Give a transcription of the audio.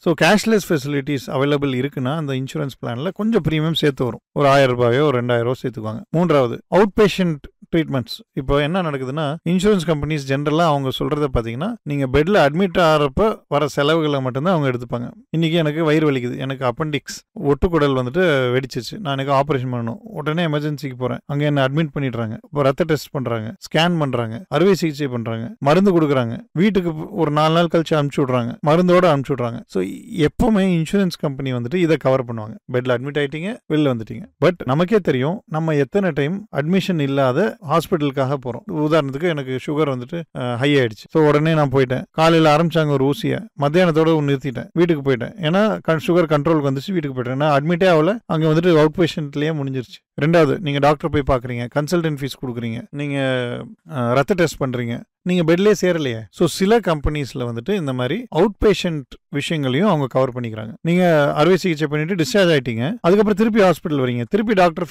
so cashless facilities available இருக்குன்னா அந்த insurance பிளான்ல கொஞ்சம் ப்ரீமியம் சேர்த்து வரும் ஒரு ஆயிரம் ரூபாயோ ஒரு ரெண்டாயிரம் ரூபாய் சேர்த்துக்குவாங்க மூன்றாவது அவுட் பேஷண்ட் ட்ரீட்மெண்ட்ஸ் இப்போ என்ன நடக்குதுன்னா இன்சூரன்ஸ் கம்பெனிஸ் ஜென்ரலாக அவங்க சொல்றத பார்த்தீங்கன்னா நீங்க பெட்ல அட்மிட் ஆகிறப்ப வர செலவுகளை மட்டும்தான் அவங்க எடுத்துப்பாங்க இன்னைக்கு எனக்கு வயிறு வலிக்குது எனக்கு அப்பண்டிக்ஸ் ஒட்டுக்குடல் வந்துட்டு வெடிச்சிச்சு நான் எனக்கு ஆப்ரேஷன் பண்ணணும் உடனே எமர்ஜென்சிக்கு போறேன் அங்க என்ன அட்மிட் பண்ணிடுறாங்க இப்போ ரத்த டெஸ்ட் பண்றாங்க ஸ்கேன் பண்றாங்க அறுவை சிகிச்சை பண்றாங்க மருந்து கொடுக்குறாங்க வீட்டுக்கு ஒரு நாலு நாள் கழிச்சு அனுப்பிச்சு விட்றாங்க மருந்தோட அனுப்பிச்சு விட்றாங்க ஸோ எப்பவுமே இன்சூரன்ஸ் கம்பெனி வந்துட்டு இதை கவர் பண்ணுவாங்க பெட்ல அட்மிட் ஆயிட்டீங்க வெளில வந்துட்டீங்க பட் நமக்கே தெரியும் நம்ம எத்தனை டைம் அட்மிஷன் இல்லாத ஹாஸ்பிட்டலுக்காக போறோம் உதாரணத்துக்கு எனக்கு சுகர் வந்துட்டு ஹை ஆயிடுச்சு ஸோ உடனே நான் போயிட்டேன் காலையில் ஆரம்பிச்சாங்க ஒரு ஊசியை மத்தியானத்தோட ஒன்று நிறுத்திட்டேன் வீட்டுக்கு போயிட்டேன் ஏன்னா சுகர் கண்ட்ரோலுக்கு வந்துச்சு வீட்டுக்கு போயிட்டேன் நான் அட்மிட்டே ஆகல அங்கே வந்துட்டு அவுட் பேஷண்ட்லேயே முடிஞ்சிருச்சு ரெண்டாவது நீங்கள் டாக்டர் போய் பார்க்குறீங்க கன்சல்டன்ட் ஃபீஸ் கொடுக்குறீங்க நீங்கள் ரத்த டெஸ்ட் பண்ணுறீங்க நீங்கள் பெட்லேயே சேரலையே ஸோ சில கம்பெனிஸில் வந்துட்டு இந்த மாதிரி அவுட் பேஷண்ட் விஷயங்களையும் அவங்க கவர் பண்ணிக்கிறாங்க நீங்கள் அறுவை சிகிச்சை பண்ணிட்டு டிஸ்சார்ஜ் ஆயிட்டீங்க அதுக்கப்புறம் திருப்பி ஹாஸ்பிட்டல் வரீங்க திருப்பி டாக்டர்